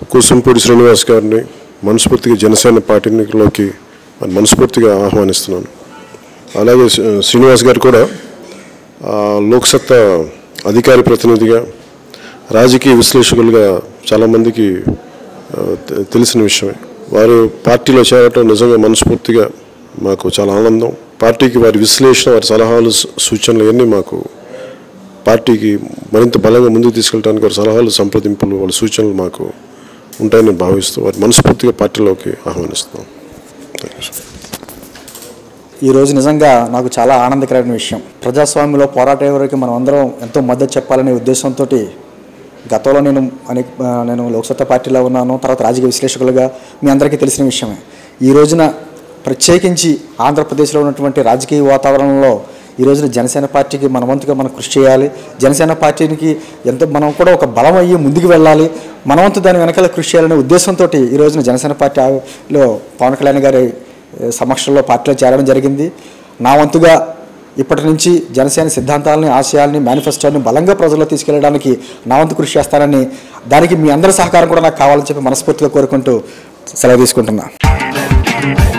కూసంపూడి శ్రీనివాస్ గారిని మనస్ఫూర్తిగా జనసేన పార్టీలోకి మరి మనస్ఫూర్తిగా ఆహ్వానిస్తున్నాను అలాగే శ్రీ- శ్రీనివాస్ గారు కూడా ఆ, లోక్సత్తా అధికారి ప్రతినిధిగా రాజకీయ విశ్లేషకులుగా చాలామందికి ఆ, తె- తెలిసిన విషయమే వారు పార్టీలో చేరటం నిజంగా మనస్ఫూర్తిగా మాకు చాలా ఆనందం పార్టీకి వారి విశ్లేషణ వారి సలహాలు సూ- సూచనలు ఇవన్నీ మాకు పార్టీకి మరింత బలంగా ముందుకు తీసుకెళ్ళడానికి వారి సలహాలు సంప్రదింపులు వాళ్ళ సూచనలు మాకు ఉంటాయని భావిస్తూ వారి మనస్ఫూర్తిగా పార్టీలోకి ఆహ్వానిస్తున్నాం థ్యాంక్ యూ ఈ రోజు నిజంగా నాకు చాలా ఆనందకరమైన విషయం ప్రజాస్వామ్యంలో పోరాటే వరకు మనం అందరం ఎంతో మద్దతు చెప్పాలనే ఉద్దేశంతో గతంలో నేను అనేక ఆ, నేను లోక్సత్తా పార్టీలో ఉన్నాను తర్వాత రాజకీయ విశ్లేషకులుగా మీ అందరికీ తెలిసిన విషయమే ఈ రోజున ప్రత్యేకించి ఆంధ్రప్రదేశ్లో ఉన్నటువంటి రాజకీయ వాతావరణంలో ఈ రోజున జనసేన పార్టీకి మన వంతుగా మనం కృషి చేయాలి జనసేన పార్టీకి ఎంత మనం కూడా ఒక బలం అయ్యి ముందుకు వెళ్ళాలి మన వంతు దాని వెనకాల కృషి చేయాలనే ఉద్దేశంతో ఈ రోజున జనసేన పార్టీలో పవన్ కళ్యాణ్ గారి ఏ, సమక్షంలో పార్టీలో చేరడం జరిగింది నా వంతుగా ఇప్పటి నుంచి జనసేన సిద్ధాంతాలని ఆశయాల్ని మేనిఫెస్టోని బలంగా ప్రజల్లో తీసుకెళ్ళడానికి నా వంతు కృషి చేస్తానని దానికి మీ అందరి సహకారం కూడా నాకు కావాలని చెప్పి మనస్ఫూర్తిగా కోరుకుంటూ సెలవు తీసుకుంటున్నా